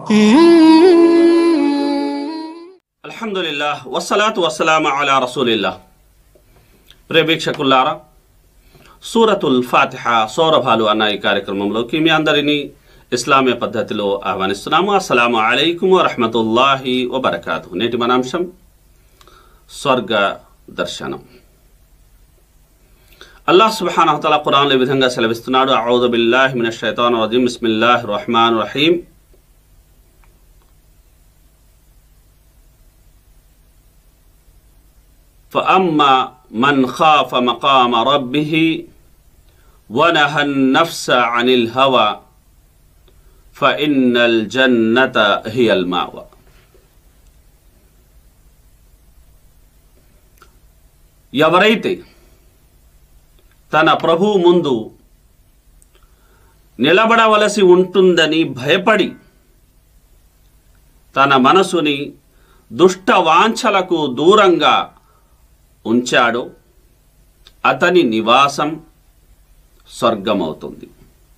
అల్హమ్దుల్లా వస్సలాతు వస్సలామ అలా రసూలిల్లా ప్రేక్షకుల్లారా సూరతుల్ ఫాతిహ సౌరభాలు అన్న ఈ కార్యక్రమంలోకి మీ అందరినీ ఇస్లామీయ పద్ధతిలో ఆహ్వానిస్తున్నాము అస్సలాము అలైకుం వరహమతుల్లాహి వబర్కాతు నేటి మన అంశం స్వర్గ దర్శనం అల్లాహ్ సుబ్హానహు తఆలా ఖురాన్లో ఈ విధంగా సెలవిస్తున్నాడు అఊదు బిల్లాహి మినష్ షైతానిర్ రజీం బిస్మిల్లాహిర్ రహమానిర్ రహీం فأما من خاف مقام ربه ونهى النفس عن الهوى فإن الجنة هي المأوى ఎవరైతే తన ప్రభు ముందు నిలబడవలసి ఉంటుందని భయపడి తన మనసుని దుష్ట వాంఛలకు దూరంగా ఉంచాడో అతని నివాసం స్వర్గమవుతుంది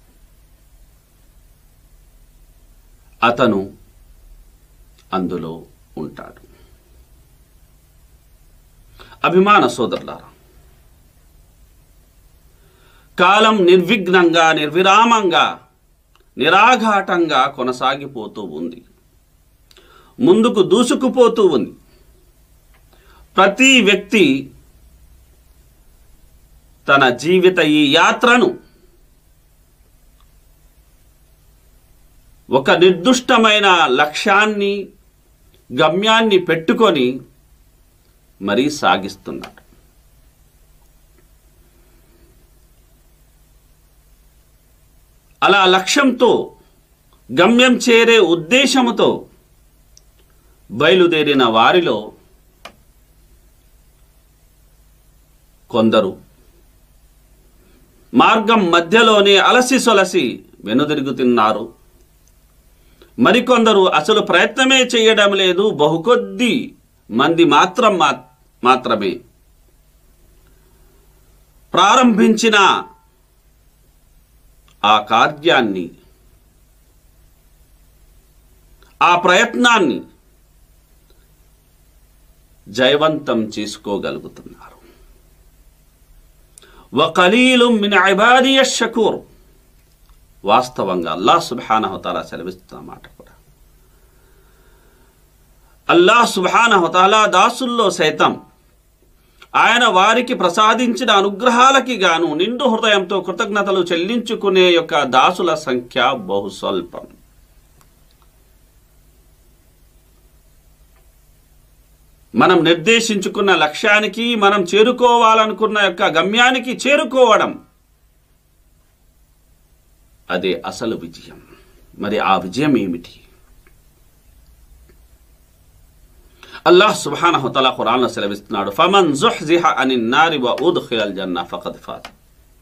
అతను అందులో ఉంటాడు అభిమాన సోదరులారా కాలం నిర్విఘ్నంగా నిర్విరామంగా నిరాఘాటంగా కొనసాగిపోతూ ఉంది ముందుకు దూసుకుపోతూ ఉంది ప్రతి వ్యక్తి తన జీవిత ఈ యాత్రను ఒక నిర్దుష్టమైన లక్ష్యాన్ని గమ్యాన్ని పెట్టుకొని మరీ సాగిస్తున్నాడు అలా లక్ష్యంతో గమ్యం చేరే ఉద్దేశముతో బయలుదేరిన వారిలో కొందరు మార్గం మధ్యలోనే అలసి సొలసి వెనుదిరుగుతున్నారు మరికొందరు అసలు ప్రయత్నమే చేయడం లేదు బహుకొద్ది మంది మాత్రం మా- మాత్రమే ప్రారంభించిన ఆ కార్యాన్ని ఆ ప్రయత్నాన్ని జయవంతం చేసుకోగలుగుతున్నారు వకలీలు మిన్ ఇబాదియ షకూర్ వాస్తవంగా అల్లాహ్ సుబ్హానహుతాలా సెలవిస్తున్న మాట కూడా అల్లాహ్ సుబ్హానహుతాలా దాసుల్లో సైతం ఆయన వారికి ప్రసాదించిన అనుగ్రహాలకి గాను నిండు హృదయంతో కృతజ్ఞతలు చెల్లించుకునే యొక్క దాసుల సంఖ్య బహు స్వల్పం మనం నిర్దేశించుకున్న లక్ష్యానికి మనం చేరుకోవాలనుకున్న యొక్క గమ్యానికి చేరుకోవడం అదే అసలు విజయం మరి ఆ విజయం ఏమిటి అల్లాహ్ సుబ్హానహు తఆలా ఖురాన్లో సెలవిస్తున్నాడు ఫమన్ జుహ్జిహ అనిన్ నారి వ ఉద్ఖిలల్ జన్న ఫఖద్ ఫాజ్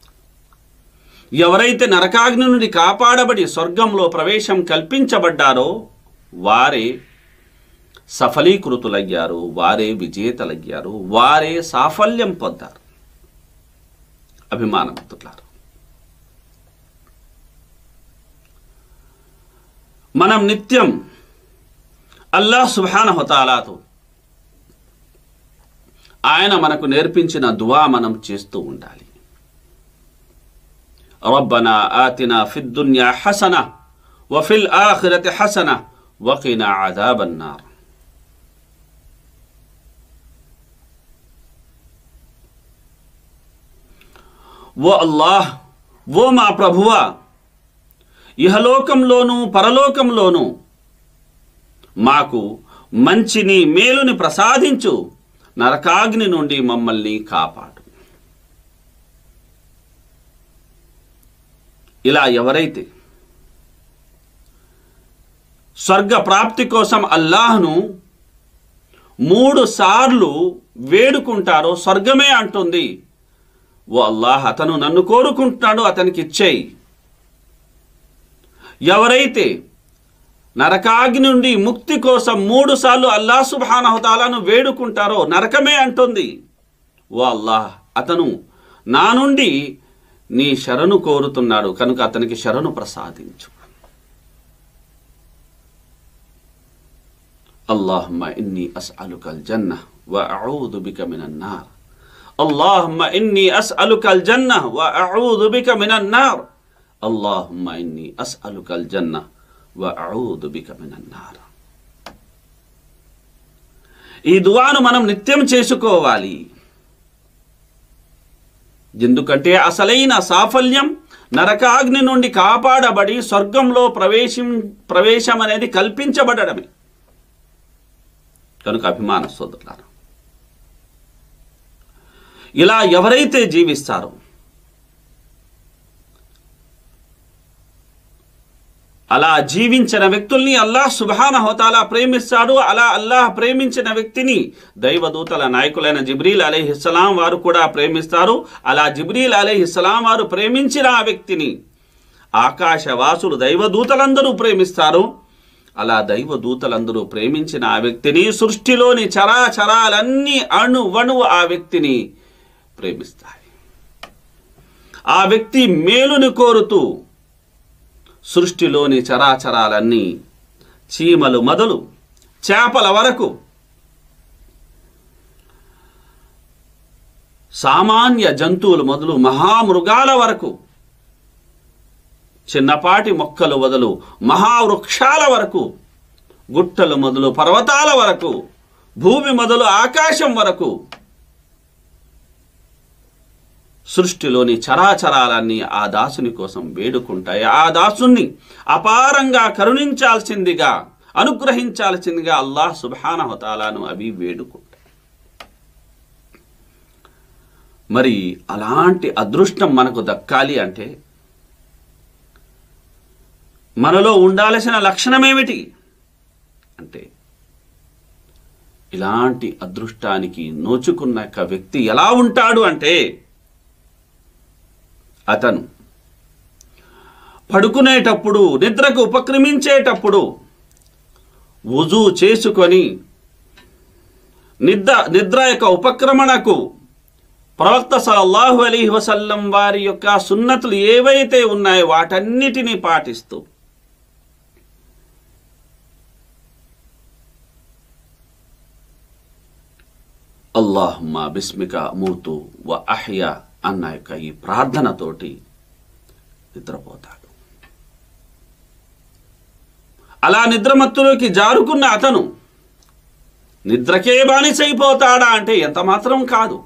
ఎవరైతే నరకాగ్ని నుండి కాపాడబడి స్వర్గంలో ప్రవేశం కల్పించబడ్డారో వారే సఫలీకృతులయ్యారు వారే విజేతలయ్యారు వారే సాఫల్యం పొందారు అభిమానవంతులారు మనం నిత్యం అల్లాహ్ సుబ్హానహుతాలాతో ఆయన మనకు నేర్పించిన దువా మనం చేస్తూ ఉండాలి ربنا آتنا في الدنيا حسنة وفي الآخرة حسنة وقنا عذاب النار ఓ అల్లాహ్ ఓ మా ప్రభువా ఇహలోకంలోనూ పరలోకంలోనూ మాకు మంచిని మేలుని ప్రసాదించు నరకాగ్ని నుండి మమ్మల్ని కాపాడు ఇలా ఎవరైతే స్వర్గ ప్రాప్తి కోసం అల్లాహ్ను మూడు సార్లు వేడుకుంటారో స్వర్గమే అంటుంది ఓ అల్లాహ్ అతను నన్ను కోరుకుంటున్నాడు అతనికి ఇచ్చేయి ఎవరైతే నరకాగ్ని నుండి ముక్తి కోసం మూడు సార్లు అల్లాహ్ సుబానహతాలను వేడుకుంటారో నరకమే అంటుంది ఓ అల్లాహ్ అతను నా నుండి నీ శరణు కోరుతున్నాడు కనుక అతనికి శరణు ప్రసాదించు اللهم إني أسألك الجنة وأعوذ بك من النار اللهم إني أسألك الجنة وأعوذ بك من النار اللهم إني أسألك الجنة وأعوذ بك من النار ఈ దువాను మనం నిత్యం చేసుకోవాలి ఎందుకంటే అసలైన సాఫల్యం నరకాగ్ని నుండి కాపాడబడి స్వర్గంలో ప్రవేశం ప్రవేశం అనేది కల్పించబడమే కనుక అభిమాన సోదరులారా ఇలా ఎవరైతే జీవిస్తారో అలా జీవించిన వ్యక్తుల్ని అల్లాహ్ సుబాన హోతాలా ప్రేమిస్తాడు అలా అల్లాహ్ ప్రేమించిన వ్యక్తిని దైవదూతల నాయకులైన జిబ్రీల్ అలీహిస్సలాం వారు కూడా ప్రేమిస్తారు అలా జిబ్రీల్ అలీహిస్సలాం వారు ప్రేమించిన ఆ వ్యక్తిని ఆకాశవాసులు దైవదూతలందరూ ప్రేమిస్తారు అలా దైవదూతలందరూ ప్రేమించిన ఆ వ్యక్తిని సృష్టిలోని చరాచరాలన్నీ అణు వణువు ఆ వ్యక్తిని ప్రేమిస్తాయి ఆ వ్యక్తి మేలుని కోరుతూ సృష్టిలోని చరాచరాలన్నీ చీమలు మొదలు చేపల వరకు సామాన్య జంతువులు మొదలు మహామృగాల వరకు చిన్నపాటి మొక్కలు మొదలు మహావృక్షాల వరకు గుట్టలు మొదలు పర్వతాల వరకు భూమి మొదలు ఆకాశం వరకు సృష్టిలోని చరాచరాలన్నీ ఆ దాసుని కోసం వేడుకుంటాయి ఆ దాసుని అపారంగా కరుణించాల్సిందిగా అనుగ్రహించాల్సిందిగా అల్లాహ్ సుబానహతాలాను అవి వేడుకుంటాయి మరి అలాంటి అదృష్టం మనకు దక్కాలి అంటే మనలో ఉండాల్సిన లక్షణం ఏమిటి అంటే ఇలాంటి అదృష్టానికి నోచుకున్న ఒక వ్యక్తి ఎలా ఉంటాడు అంటే అతను పడుకునేటప్పుడు నిద్రకు ఉపక్రమించేటప్పుడు వుజు చేసుకొని నిద్ర నిద్ర యొక్క ఉపక్రమణకు ప్రవక్త సల్లల్లాహు అలీహి వసల్లం వారి యొక్క సున్నతులు ఏవైతే ఉన్నాయో వాటన్నిటినీ పాటిస్తూ అల్లాహుమ్మా బిస్మిక మూతు వ అహ్యా అన్న యొక్క ఈ ప్రార్థనతోటి నిద్రపోతాడు అలా నిద్రమత్తులోకి జారుకున్న అతను నిద్రకే బానిసైపోతాడా అంటే ఎంత మాత్రం కాదు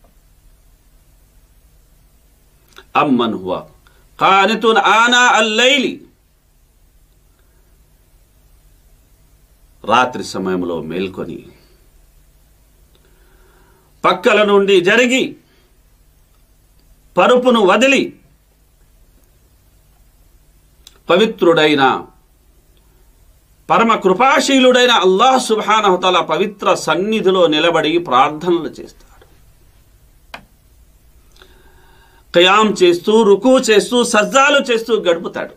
అమ్మన్ హువ కానితున్ ఆనా అల్లైలి రాత్రి సమయంలో మేల్కొని పక్కల నుండి జరిగి పరుపును వదిలి పవిత్రుడైన పరమ కృపాశీలుడైన అల్లాహ్ సుబానహతల పవిత్ర సన్నిధిలో నిలబడి ప్రార్థనలు చేస్తాడు కయాం చేస్తూ రుకు చేస్తూ సజ్జాలు చేస్తూ గడుపుతాడు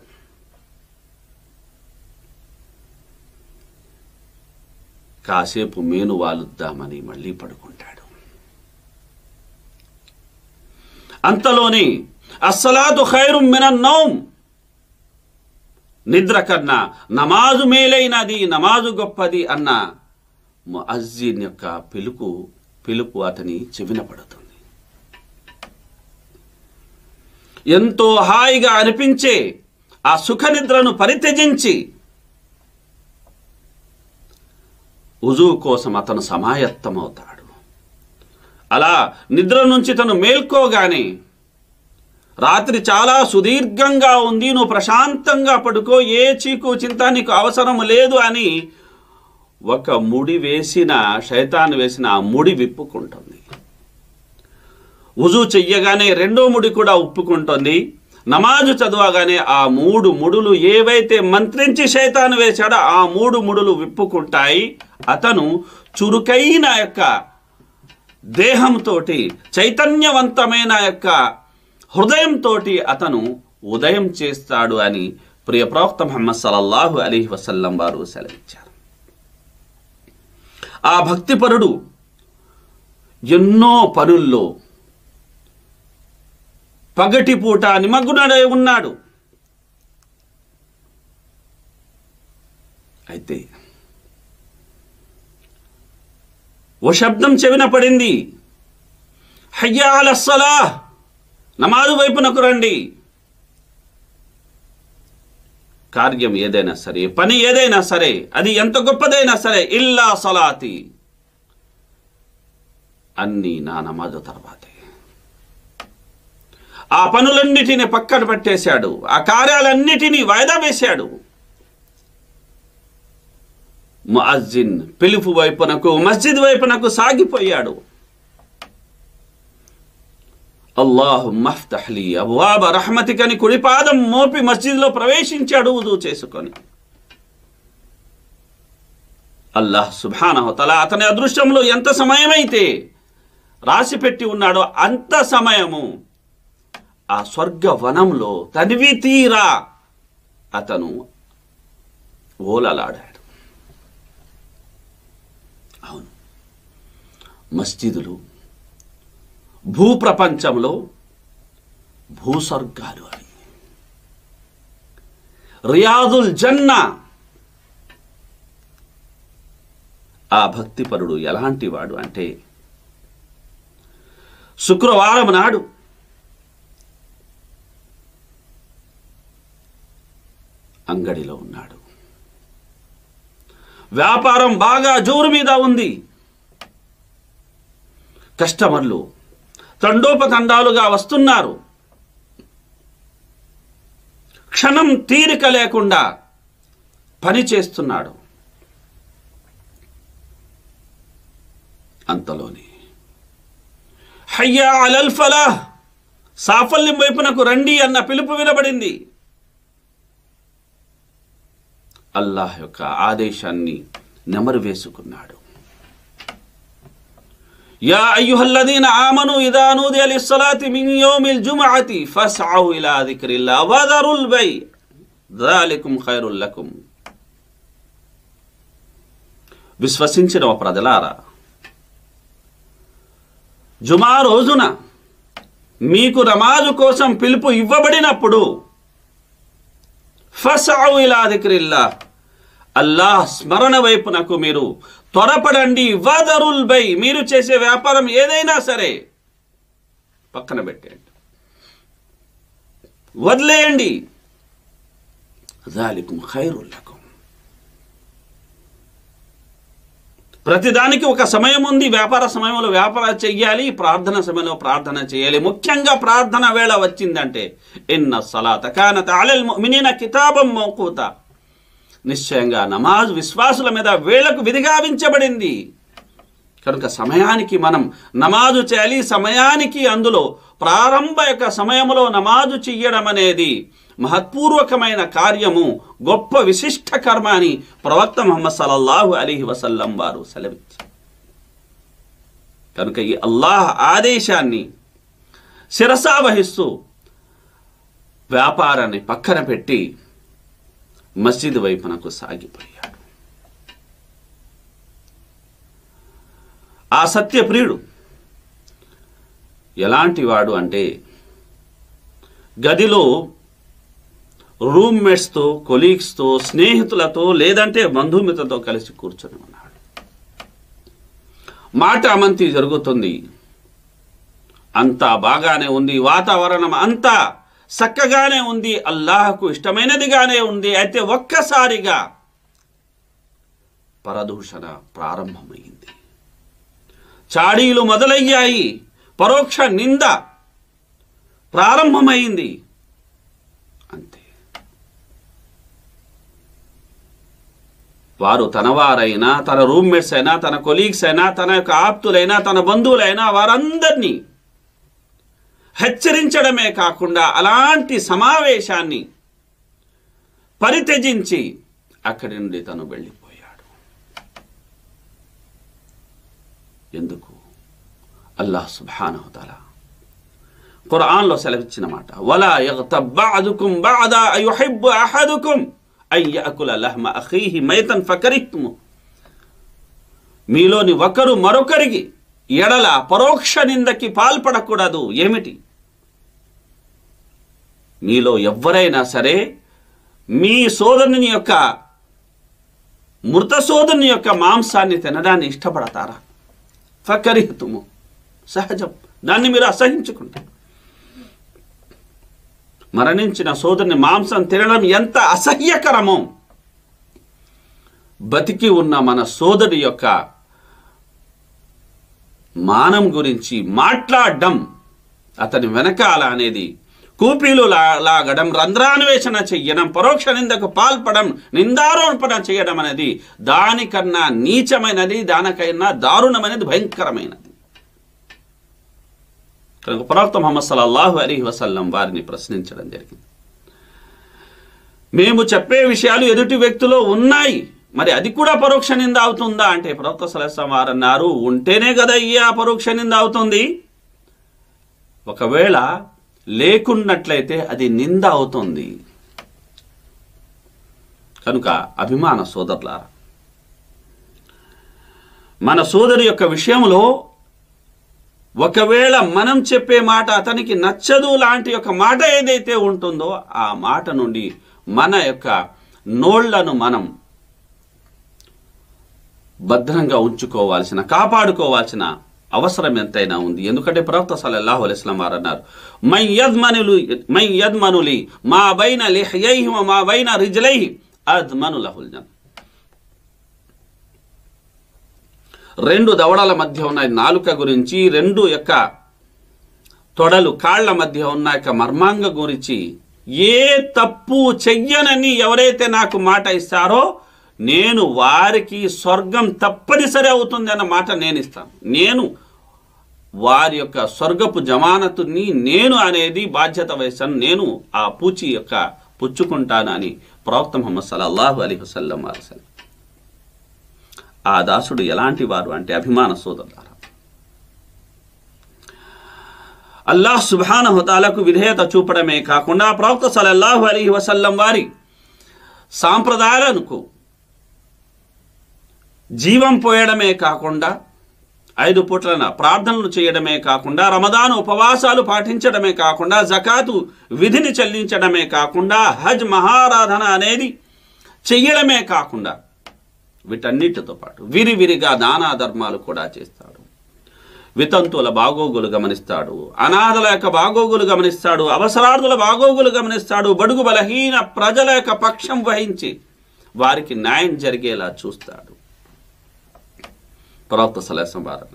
కాసేపు మేను వాలుద్దామని మళ్ళీ పడుకుంటాడు అంతలోనే అస్సలాతు ఖైరు మినన్ నౌమ్ నిద్ర కన్నా నమాజు మేలైనది నమాజు గొప్పది అన్న ముఅజ్జిన్ యొక్క పిలుపు పిలుపు అతని చెవిన పడుతుంది ఎంతో హాయిగా అనిపించే ఆ సుఖ నిద్రను పరిత్యజించి ఉజు కోసం అతను సమాయత్తమవుతాడు అలా నిద్ర నుంచి తను మేల్కోగానే రాత్రి చాలా సుదీర్ఘంగా ఉంది నువ్వు ప్రశాంతంగా పడుకో ఏ చీకు చింత నీకు అవసరం లేదు అని ఒక ముడి వేసిన శైతాన్ వేసిన ఆ ముడి విప్పుకుంటుంది ఉజు చెయ్యగానే రెండో ముడి కూడా ఉప్పుకుంటుంది నమాజు చదవగానే ఆ మూడు ముడులు ఏవైతే మంత్రించి శైతాను వేశాడో ఆ మూడు ముడులు విప్పుకుంటాయి అతను చురుకైన యొక్క దేహంతో చైతన్యవంతమైన యొక్క హృదయంతో అతను ఉదయం చేస్తాడు అని ప్రియ ప్రవక్త ముహమ్మద్ సల్లల్లాహు అలీహి వసల్లం వారు సెలవిచ్చారు ఆ భక్తిపరుడు ఎన్నో పనుల్లో పగటిపూట నిమగ్నుడై ఉన్నాడు అయితే ఓ శబ్దం చెవిన పడింది హయ్యా అలస్సలా నమాజు వైపునకు రండి కార్యం ఏదైనా సరే పని ఏదైనా సరే అది ఎంత గొప్పదైనా సరే ఇల్లా సలాతి అన్నీ నా నమాజు తర్వాతే ఆ పనులన్నిటిని పక్కన పెట్టేశాడు ఆ కార్యాలన్నిటినీ వాయిదా వేశాడు ముఅజ్జిన్ పిలుపు వైపునకు మస్జిద్ వైపునకు సాగిపోయాడు అల్లాహు మఫ్తహ్లీ అబ్వాబ రహమతికని కుడి పాదం మోపి మస్జిద్లో ప్రవేశించాడు ఉదు చేసుకొని అల్లాహ్ సుభానహతల అతని అదృష్టంలో ఎంత సమయమైతే రాసిపెట్టి ఉన్నాడో అంత సమయము ఆ స్వర్గ వనంలో తనివి తీరా అతను ఓలలాడాడు అవును మస్జిదులు భూప్రపంచంలో భూస్వర్గాలు అవి రియాదుల్ జన్నా ఆ భక్తిపరుడు ఎలాంటి వాడు అంటే శుక్రవారం నాడు అంగడిలో ఉన్నాడు వ్యాపారం బాగా జోరు మీద ఉంది కస్టమర్లు తండోపతండాలుగా వస్తున్నారు క్షణం తీరిక లేకుండా పని చేస్తున్నాడు అంతలోనే హయ్యా అలల్ ఫలాహ్ సాఫల్యం వైపునకు రండి అన్న పిలుపు వినబడింది అల్లాహ్ యొక్క ఆదేశాన్ని నెమరు వేసుకున్నాడు యా అయ్యుహల్లదీన ఆమను ఇదా నూదియ లిస్సలాతి మిన్ యౌమిల్ జుమ్అతి ఫస్అు ఇలా దిక్రిల్లాహ్ వదరుల్ బై ذلكم ఖైరుల్ లకుం విశ్వసించిన ఓ ప్రజలారా జుమా రోజున మీకు నమాజు కోసం పిలుపు ఇవ్వబడినప్పుడు ఫస్అు ఇలా దిక్రిల్లా అల్లాహ్ స్మరణ వైపునకు మీరు త్వరపడండి వదరుల్ బై మీరు చేసే వ్యాపారం ఏదైనా సరే పక్కన పెట్టండి వదిలేయండి జాలికుం ఖైరుల్ లకుం ప్రతిదానికి ఒక సమయం ఉంది వ్యాపార సమయంలో వ్యాపారం చెయ్యాలి ప్రార్థన సమయంలో ప్రార్థన చేయాలి ముఖ్యంగా ప్రార్థన వేళ వచ్చిందంటే ఇన్న సలాత కానత అలల్ ముమినీన కితాబం మౌకూత నిశ్చయంగా నమాజ్ విశ్వాసుల మీద వేళకు విధిగావించబడింది కనుక సమయానికి మనం నమాజు చేయాలి సమయానికి అందులో ప్రారంభ యొక్క సమయంలో నమాజు చెయ్యడం అనేది మహత్పూర్వకమైన కార్యము గొప్ప విశిష్ట కర్మ అని ప్రవక్త ముహమ్మద్ సల్లల్లాహు అలీహి వసల్లం వారు సెలవిచ్చారు కనుక ఈ అల్లాహ్ ఆదేశాన్ని శిరసా వహిస్తూ వ్యాపారాన్ని పక్కన పెట్టి మస్జిద్ వైపునకు సాగిపోయాడు ఆ సత్యప్రియుడు ఎలాంటి వాడు అంటే గదిలో రూమ్మేట్స్తో కొలీగ్స్తో స్నేహితులతో లేదంటే బంధుమిత్రతో కలిసి కూర్చొని ఉన్నాడు మాట అమంతి జరుగుతుంది అంతా బాగానే ఉంది వాతావరణం అంతా చక్కగానే ఉంది అల్లాహకు ఇష్టమైనదిగానే ఉంది అయితే ఒక్కసారిగా పరదూషణ ప్రారంభమైంది చాడీలు మొదలయ్యాయి పరోక్ష నింద ప్రారంభమైంది అంతే వారు తనవారైనా తన రూమ్మేట్స్ అయినా తన కొలీగ్స్ అయినా తన యొక్క ఆప్తులైనా తన బంధువులైనా వారందరినీ హెచ్చరించడమే కాకుండా అలాంటి సమావేశాన్ని పరిత్యజించి అక్కడి నుండి తను వెళ్ళిపోయాడు ఎందుకు అల్లాహ్ సుబ్హానహుతాల ఖురాన్లో సెలవిచ్చిన మాట వలా యగ్తబ్ బఅదుకుం బఅదా అయుహిబ్బు అహదుకుం అన్ యఅకుల లహ్మ అఖీహి మైతన్ ఫకరిహ్తుము మీలోని ఒకరు మరొకరికి ఎడల పరోక్ష నిందకి పాల్పడకూడదు ఏమిటి మీలో ఎవ్వరైనా సరే మీ సోదరుని యొక్క మృత సోదరుని యొక్క మాంసాన్ని తినడాన్ని ఇష్టపడతారా ఫకరిహతుము సహజం దాన్ని మీరు అసహించుకుంటారు మరణించిన సోదరుని మాంసం తినడం ఎంత అసహ్యకరమో బతికి ఉన్న మన సోదరుడి యొక్క మానం గురించి మాట్లాడడం అతని వెనకాల అనేది కూపీలు లా- లాగడం రంధ్రాన్వేషణ చెయ్యడం పరోక్ష నిందకు పాల్పడం నిందారోపణ చేయడం అనేది దానికన్నా నీచమైనది దానికైనా దారుణమైనది భయంకరమైనది కనుక ప్రవక్త ముహమ్మద్ సల్లల్లాహు అలీ వసల్లం వారిని ప్రశ్నించడం జరిగింది మేము చెప్పే విషయాలు ఎదుటి వ్యక్తిలో ఉన్నాయి మరి అది కూడా పరోక్ష నింద అవుతుందా అంటే ప్రవక్త సలహం వారు అన్నారు ఉంటేనే కదా అయ్యా పరోక్ష నింద అవుతుంది ఒకవేళ లేకున్నట్లయితే అది నింద అవుతుంది కనుక అభిమాన సోదరులారా మన సోదరి యొక్క విషయంలో ఒకవేళ మనం చెప్పే మాట అతనికి నచ్చదు లాంటి ఒక మాట ఏదైతే ఉంటుందో ఆ మాట నుండి మన యొక్క నోళ్లను మనం భద్రంగా ఉంచుకోవాల్సిన కాపాడుకోవాల్సిన అవసరం ఎంతైనా ఉంది ఎందుకంటే ప్రవక్త సల్లల్లాహు అలైహి వసల్లం వారు అన్నారు మై యద్మనులు మై యద్మనులి మా బైన లిహ్యైహి వ మా బైన రిజ్లైహి అద్మను లహుల్ జన్ రెండు దవడల మధ్య ఉన్న నాలుక గురించి రెండు యొక్క తొడలు కాళ్ల మధ్య ఉన్న యొక్క మర్మాంగ గురించి ఏ తప్పు చెయ్యనని ఎవరైతే నాకు మాట ఇస్తారో నేను వారికి స్వర్గం తప్పనిసరి అవుతుంది అన్న మాట నేను ఇస్తాను నేను వారి యొక్క స్వర్గపు జమానతుని నేను అనేది బాధ్యత వహిస్తాను నేను ఆ పూచి యొక్క పుచ్చుకుంటాను అని ప్రవక్త ముహమ్మద్ సల్లల్లాహు అలీ వసల్లం వారు సెలవు. ఆ దాసుడు ఎలాంటి వారు అంటే అభిమాన సోదరులారా అల్లాహ్ సుబానహుతాలకు విధేయత చూపడమే కాకుండా ప్రవక్త సలల్లాహు అలీ వసల్లం వారి సాంప్రదాయాలకు జీవం పోయడమే కాకుండా ఐదు పూట్లన ప్రార్థనలు చేయడమే కాకుండా రమదాను ఉపవాసాలు పాటించడమే కాకుండా జకాతు విధిని చెల్లించడమే కాకుండా హజ్ మహారాధన అనేది చెయ్యడమే కాకుండా వీటన్నిటితో పాటు విరివిరిగా దానా ధర్మాలు కూడా చేస్తాడు వితంతువుల బాగోగులు గమనిస్తాడు అనాథల యొక్క బాగోగులు గమనిస్తాడు అవసరార్థుల బాగోగులు గమనిస్తాడు బడుగు బలహీన ప్రజల యొక్క పక్షం వహించి వారికి న్యాయం జరిగేలా చూస్తాడు ప్రవక్త సలహం వారన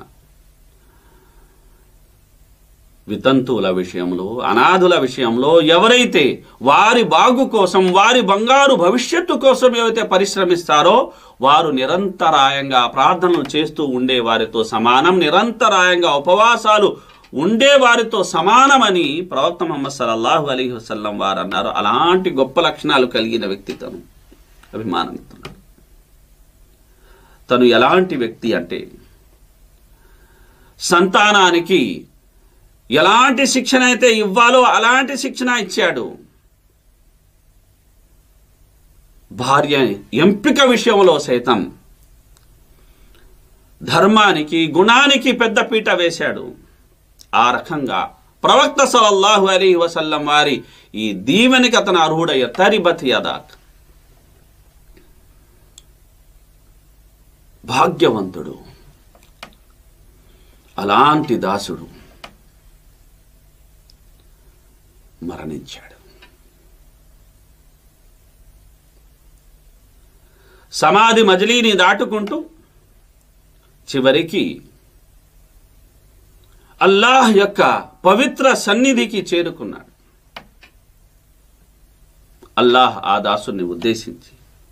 వితంతువుల విషయంలో అనాథుల విషయంలో ఎవరైతే వారి బాగు కోసం వారి బంగారు భవిష్యత్తు కోసం ఏవైతే పరిశ్రమిస్తారో వారు నిరంతరాయంగా ప్రార్థనలు చేస్తూ ఉండే వారితో సమానం నిరంతరాయంగా ఉపవాసాలు ఉండే వారితో సమానమని ప్రవక్త ముహమ్మద్ సల్లల్లాహు అలీ వసల్లం వారు అన్నారు అలాంటి గొప్ప లక్షణాలు కలిగిన వ్యక్తి తను అభిమానమిస్తున్నాడు తను ఎలాంటి వ్యక్తి అంటే సంతానానికి ఎలాంటి శిక్షణ అయితే ఇవ్వాలో అలాంటి శిక్షణ ఇచ్చాడు భార్య ఎంపిక విషయంలో సైతం ధర్మానికి గుణానికి పెద్ద పీట వేశాడు ఆ రకంగా ప్రవక్త సలల్లాహు అలీ వసల్లం వారి ఈ దీవెనికి అతను అర్హుడయ్య తరిబత్ యదాక్ భాగ్యవంతుడు అలాంటి దాసుడు మరణించాడు సమాధి మజిలీని దాటుకుంటూ చివరికి అల్లాహ్ యొక్క పవిత్ర సన్నిధికి చేరుకున్నాడు అల్లాహ్ ఆ దాసుని ఉద్దేశించి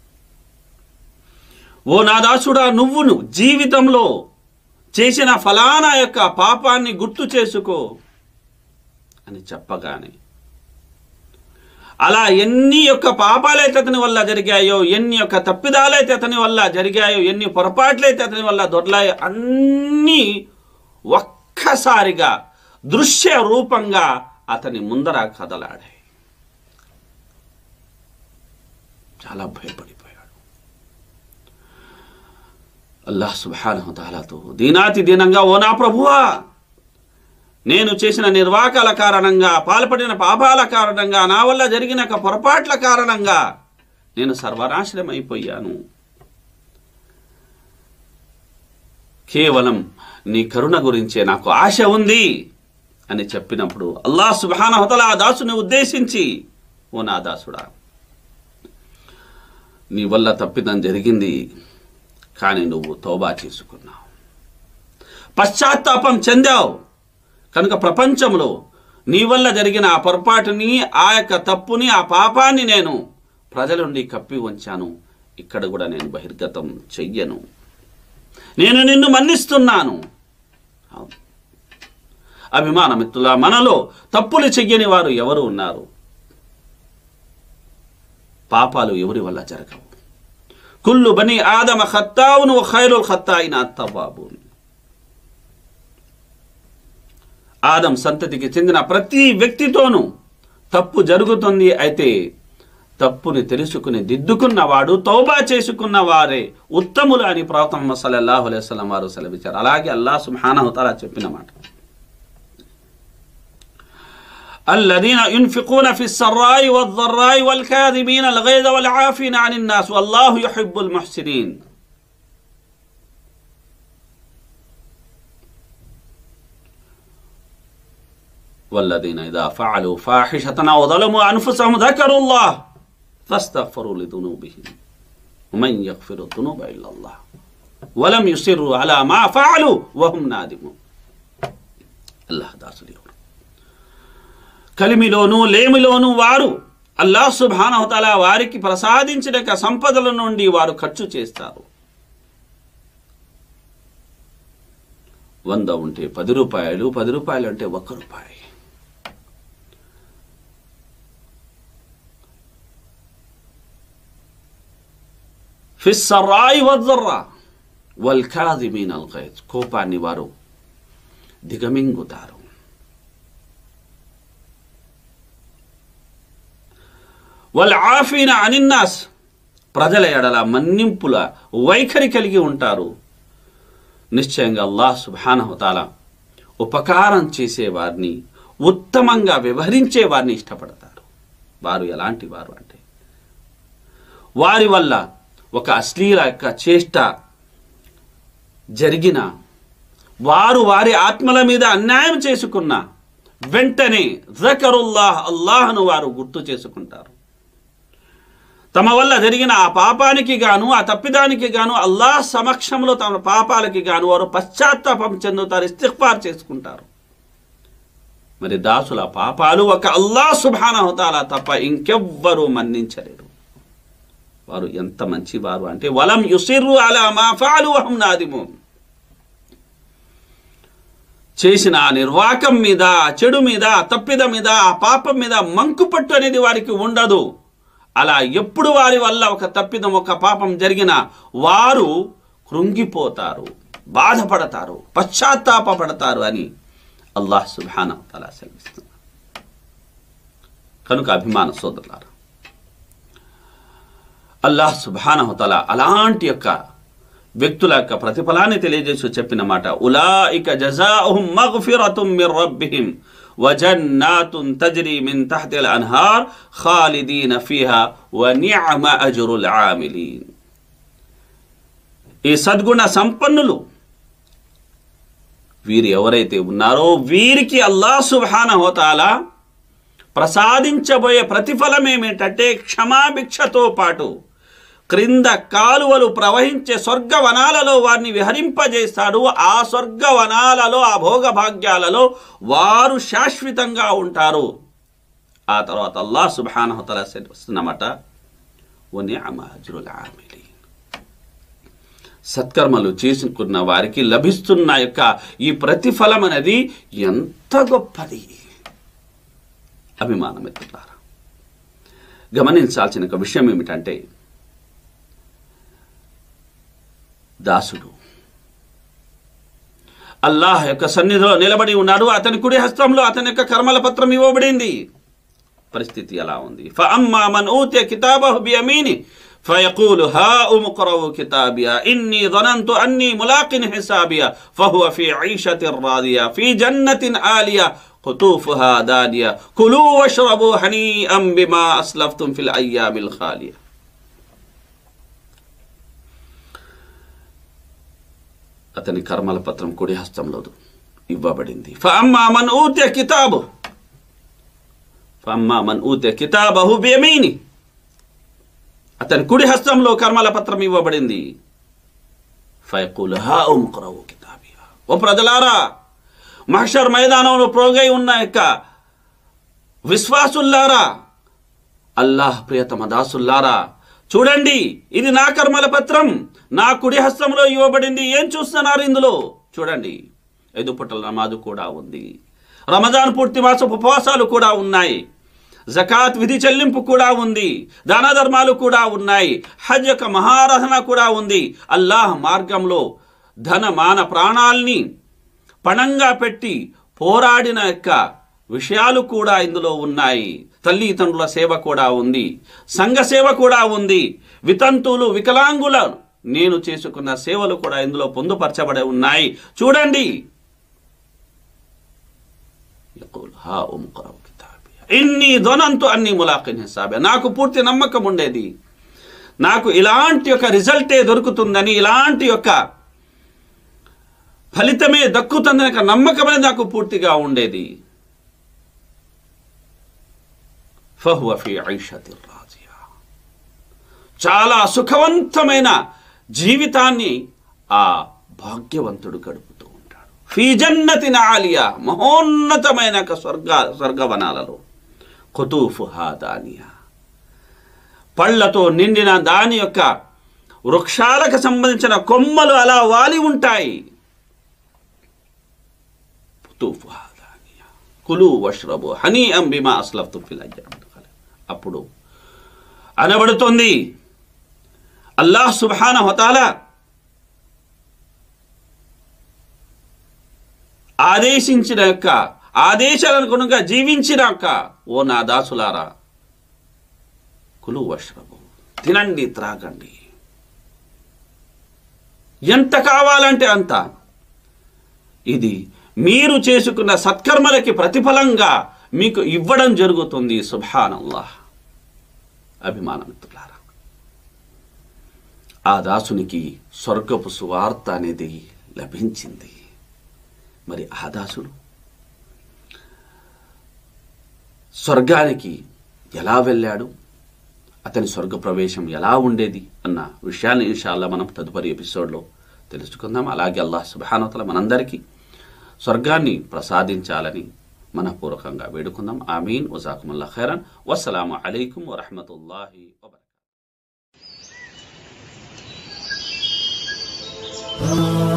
ఓ నా దాసుడా నువ్వును జీవితంలో చేసిన ఫలానా యొక్క పాపాన్ని గుర్తు చేసుకో అని చెప్పగానే అలా ఎన్ని యొక్క పాపాలైతే అతని వల్ల జరిగాయో ఎన్ని యొక్క తప్పిదాలైతే అతని వల్ల జరిగాయో ఎన్ని పొరపాట్లయితే అతని వల్ల దొరలాయో అన్నీ ఒక్కసారిగా దృశ్య రూపంగా అతని ముందర కదలాడాయి చాలా భయపడిపోయాడు అల్లాహ్ సుబ్హానహు తాలాతో దీనాతి దీనంగా ఓ నా ప్రభువా నేను చేసిన నిర్వాకాల కారణంగా పాల్పడిన పాపాల కారణంగా నా వల్ల జరిగిన ఒక పొరపాట్ల కారణంగా నేను సర్వనాశనమైపోయాను కేవలం నీ కరుణ గురించే నాకు ఆశ ఉంది అని చెప్పినప్పుడు అల్లాహ్ సుబానహతల ఆ దాసుని ఉద్దేశించి ఓ నా దాసుడా నీ వల్ల తప్పిదం జరిగింది కానీ నువ్వు తోబా చేసుకున్నావు పశ్చాత్తాపం చెందావు కనుక ప్రపంచంలో నీ వల్ల జరిగిన ఆ పొరపాటుని ఆ యొక్క తప్పుని ఆ పాపాన్ని నేను ప్రజల నుండి కప్పి ఉంచాను ఇక్కడ కూడా నేను బహిర్గతం చెయ్యను నేను నిన్ను మన్నిస్తున్నాను అవును. అభిమాన మిత్రుల మనలో తప్పులు చెయ్యని వారు ఎవరు ఉన్నారు పాపాలు ఎవరి వల్ల జరగవు కుల్లు బని ఆదమ ఖత్తావును ఖైరుల్ ఖత్తాయిన అత్తబాబున్ ఆదం సంతతికి చెందిన ప్రతి వ్యక్తితోనూ తప్పు జరుగుతుంది అయితే తప్పుని తెలుసుకుని దిద్దుకున్నవాడు తౌబా చేసుకున్న వారే ఉత్తములు అని ప్రవక్త ముహమ్మద్ సల్లల్లాహు అలైహి వసల్లం వారు సెలవిచ్చారు అలాగే అల్లాహ్ సుబ్హానహు తఆలా చెప్పిన మాట الذين ينفقون في السراء والضراء والكاذبين الغيظ والعافين عن الناس والله يحب المحسنين والذين إذا فعلوا فاحشة أو ظلموا أنفسهم ذكروا الله فاستغفروا لذنوبهم ومن يغفر الذنوب إلا الله ولم يصروا على ما فعلوا وهم نادمون الله దాసులు ఎవరు కలిమిలోను లేమిలోను వారు అల్లాహ్ సుబ్హానహుతాల వారికి ప్రసాదించిన యొక్క సంపదల నుండి వారు ఖర్చు చేస్తారు వంద ఉంటే పది రూపాయలు పది రూపాయలు అంటే ఒక్క రూపాయి ఫిస్సరాయి వద్దర్రా వల్ కాదిమీన్ అల్ గైజ్ కోపాన్ని వారు దిగమింగుతారు వల్ ఆఫీన అనిన్నాస్ ప్రజల ఎడల మన్నింపుల వైఖరి కలిగి ఉంటారు నిశ్చయంగా అల్లాహ్ సుబానహతాల ఉపకారం చేసేవారిని ఉత్తమంగా వ్యవహరించే వారిని ఇష్టపడతారు వారు ఎలాంటి వారు అంటే వారి వల్ల ఒక అశ్లీల యొక్క చేష్ట జరిగిన వారు వారి ఆత్మల మీద అన్యాయం చేసుకున్న వెంటనే జకరుల్లాహ్ అల్లాహ్ను వారు గుర్తు చేసుకుంటారు తమ వల్ల జరిగిన ఆ పాపానికి గాను ఆ తప్పిదానికి గాను అల్లాహ్ సమక్షంలో తమ పాపాలకి గాను వారు పశ్చాత్తాపం చెందుతారు ఇస్తిఫార్ చేసుకుంటారు మరి దాసుల పాపాలు ఒక అల్లాహ్ సుభానహతాల తప్ప ఇంకెవ్వరూ మన్నించలేరు వారు ఎంత మంచి వారు అంటే వలం యుసిర్రు అలా మా ఫాలు వహం నాదిము చేసిన ఆ నిర్వాకం మీద ఆ చెడు మీద ఆ తప్పిద మీద ఆ పాపం మీద మంకుపట్టు అనేది వారికి ఉండదు అలా ఎప్పుడు వారి వల్ల ఒక తప్పిదం ఒక పాపం జరిగినా వారు కృంగిపోతారు బాధపడతారు పశ్చాత్తాపడతారు అని అల్లాహ్ సుబ్హాన తలా సెలవిస్తున్నారు కనుక అభిమాన సోదరులారా అల్లాహ్ సుబానహతల అలాంటి యొక్క వ్యక్తుల యొక్క ప్రతిఫలాన్ని తెలియజేసి చెప్పిన మాట ఉలాయిక జజాహుం మగ్ఫిరతుం మిర్ రబ్బిహిం وجنات تجري من تحت الأنهار خالدين فيها ونعم أجر العاملين ఈ సద్గుణ సంపన్నులు వీరు ఎవరైతే ఉన్నారో వీరికి అల్లాహ్ సుబ్హానహుతాలా ప్రసాదించబోయే ప్రతిఫలం ఏమిటంటే క్షమాభిక్షతో పాటు క్రింద కాలువలు ప్రవహించే స్వర్గవనాలలో వారిని విహరింపజేస్తాడు ఆ స్వర్గవనాలలో ఆ భోగభాగ్యాలలో వారు శాశ్వతంగా ఉంటారు ఆ తర్వాత అల్లా సుబానహతల వస్తున్నమాట సత్కర్మలు చేసుకున్న వారికి లభిస్తున్న యొక్క ఈ ప్రతిఫలం అనేది ఎంత గొప్పది అభిమానం ఎత్తుతారా గమనించాల్సిన ఒక విషయం ఏమిటంటే దాసుడు అల్లాహ్ యొక్క సన్నిధిలో నిలబడి ఉన్నాడు అతని కుడి హస్తంలో అతని యొక్క కర్మల పత్రం ఇవ్వబడింది పరిస్థితి ఎలా ఉంది فأما من أوتي كتابه بيمينه فيقول هاؤم اقرءوا كتابيا إني ظننت أني ملاق حسابيا فهو في عيشة راضية في جنة عالية قطوفها دانية كلوا واشربوا هنيئا بما أسلفتم في الأيام الخالية అతని కర్మల పత్రం కుడి హస్తంలో ఇవ్వబడింది ఫఅమ్మా మన్ ఊత్య కితాబు ఫఅమ్మా మన్ ఊత్య కితాబహు బియమీని అతని కుడి హస్తంలో కర్మల పత్రం ఇవ్వబడింది ఫయకుల్ హా ఉమ్క్రవు కితాబియా ఓ ప్రజలారా మహషర్ మైదానంలో ప్రోగై ఉన్న యొక్క విశ్వాసుల్లారా అల్లాహ్ ప్రియతమ దాసుల్లారా చూడండి ఇది నా కర్మల పత్రం నా కుడి హస్తంలో ఇవ్వబడింది ఏం చూస్తున్నారు ఇందులో చూడండి ఐదు పుట్టల నమాజు కూడా ఉంది రమజాన్ పూర్తి మాస ఉపవాసాలు కూడా ఉన్నాయి జకాత్ విధి చెల్లింపు కూడా ఉంది దాన ధర్మాలు కూడా ఉన్నాయి హజ్ యొక్క మహారహన కూడా ఉంది అల్లాహ్ మార్గంలో ధన మాన ప్రాణాల్ని పణంగా పెట్టి పోరాడిన యొక్క విషయాలు కూడా ఇందులో ఉన్నాయి తల్లిదండ్రుల సేవ కూడా ఉంది సంఘ సేవ కూడా ఉంది వితంతువులు వికలాంగుల నేను చేసుకున్న సేవలు కూడా ఇందులో పొందుపరచబడి ఉన్నాయి చూడండి యఖూల్ హా ఉమ్ ఖరవ్ కితాబియా. ఇన్ని దొనంతు అన్ని ములాఖిన్ హిసాబే నాకు పూర్తి నమ్మకం ఉండేది నాకు ఇలాంటి యొక్క రిజల్టే దొరుకుతుందని ఇలాంటి యొక్క ఫలితమే దక్కుతుందని ఒక నమ్మకం అనేది నాకు పూర్తిగా ఉండేది ఫహువ ఫీ ఐషతి రాజియా చాలా సుఖవంతమైన జీవితాన్ని ఆ భాగ్యవంతుడు గడుపుతూ ఉంటాడు ఫీ జన్నతి ఆలియా మహోన్నతమైన ఒక స్వర్గ స్వర్గవనాలలో కుతూఫు హాదానియా పళ్లతో నిండిన దాని యొక్క వృక్షాలకు సంబంధించిన కొమ్మలు అలా వాలి ఉంటాయి కుతూఫు హాదానియా కులు వష్రబు హనీ అంబిమా అస్లఫ్తు ఫిల్ అయ్యాం అప్పుడు అనబడుతుంది అల్లాహ్ సుబ్హాన హతాల ఆదేశించిన యొక్క ఆదేశాలను అనుగుణంగా జీవించిన యొక్క ఓ నా దాసులారా కులు వష్రబు తినండి త్రాగండి ఎంత కావాలంటే అంత ఇది మీరు చేసుకున్న సత్కర్మలకి ప్రతిఫలంగా మీకు ఇవ్వడం జరుగుతుంది సుభానల్లాహ్ అభిమానమిత్రులారా ఆ దాసునికి స్వర్గపు సువార్త అనేది లభించింది మరి ఆ దాసుడు స్వర్గానికి ఎలా వెళ్ళాడు అతని స్వర్గ ప్రవేశం ఎలా ఉండేది అన్న విషయాన్ని ఇన్షాల్లా మనం తదుపరి ఎపిసోడ్లో తెలుసుకుందాం అలాగే అల్లాహ్ సుబానతల మనందరికీ స్వర్గాన్ని ప్రసాదించాలని మనపూర్వకంగా వేడుకుందాం ఆమీన్ వజాకుముల్లా ఖైరన్ వసలాము అలైకుం వరహమతుల్లాహి వబర్కాతుహు